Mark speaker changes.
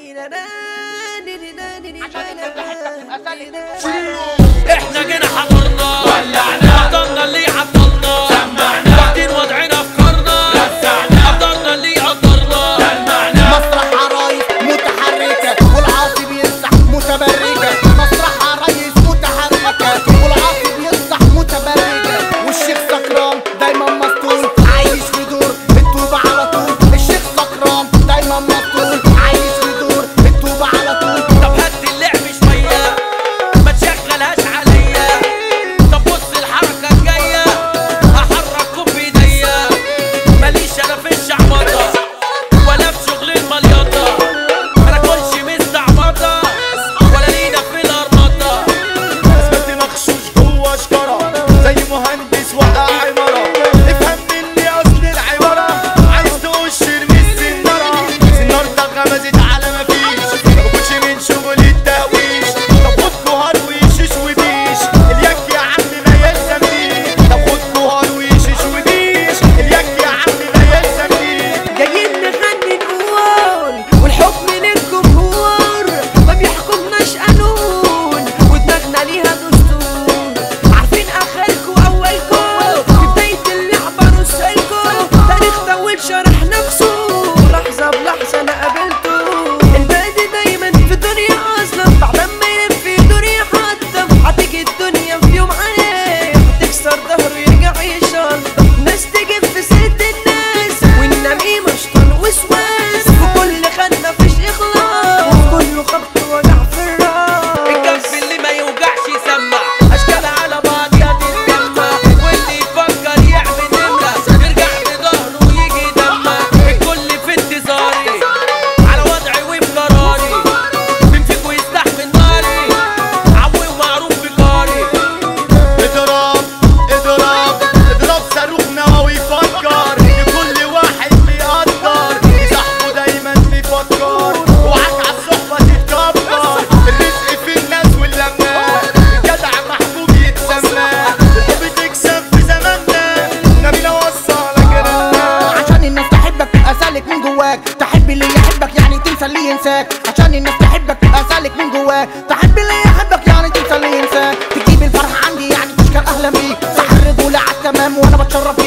Speaker 1: احنا جينا حضرنا ولعنا حضرنا اللي عطلنا سمعنا واخدين وضعنا في قرنا رزعنا قدرنا اللي قدرنا دلعنا
Speaker 2: مسرح عرايس متحركة والعاصي بيمسح متبرجة مسرح عرايس متحركة والعاصي بيمسح متبرجة والشيخ سكران دايما مسطول عايش في دور التوبة على طول الشيخ سكران دايما مسطول عايش في دور التوبة على طول
Speaker 1: طب هدي اللعب شوية ما تشغلهاش عليا طب بص الحركة الجاية هحرككم بايديا ماليش انا في الشعبطة ولا في شغل المليطة انا كنش مستعبطة ولا لينا في الارمطة
Speaker 3: اثبت مغشوش جوه شجره زي مهندس وقع عماره افهم مني اصل العباره عايز تخش ارمي السناره السنار ده غمزت على مفيش ما باخدش من شغل التهويش طب خد جوهر ويشيش وبيش اليك يا عم ما يلزمنيش طب خد جوهر ويشيش وبيش اليك يا عم ما يلزمنيش
Speaker 4: جايين نغني نقول والحكم للجمهور ما بيحكمناش قانون ودماغنا ليها دستور عارفين اخركم اولكم في بداية اللعبة رسالكم تاريخ طويل شرح نفسه لحظة بلحظة انا قابلته البادي دايما في دنيا اصلا بعد ما يلف في دنيا حتى هتيجي الدنيا في يوم عليه هتكسر ظهره يرجع يشنطط ناس تجيب في سيرة الناس والنميمة شطان وسواس وكل خدنا فيش اخلاص وكله خبط وجع في الراس
Speaker 1: الكف اللي ما يوجعش يسمع اشكال على بعض يا تتجمع واللي يفكر يعمل نمرة يرجع بظهره ويجي يدمع الكل في انتظاري على وضعي وفي قراري مين فيكم يستحمل ناري عوي ومعروف بجاري
Speaker 3: اضرب اضرب اضرب صاروخ نووي يفكر ان كل واحد بيقدر صاحبه دايما بيفكر وعاك على الصحبه تتكبر الرزق في الناس واللمه الجدع محبوب يتسمى الحب تكسب في زماننا نبينا وصلك رنا
Speaker 2: عشان الناس تحبك تبقى سالك من جواك تحب اللي يحبك يعني تنسى اللي ينساك عشان الناس تحبك تبقى سالك من جواك تحب اللي يحبك يعني تنسى اللي ينساك تجيب الفرح عندي يعني تشكر اهلا بيك صح الرجولة على التمام وانا بتشرف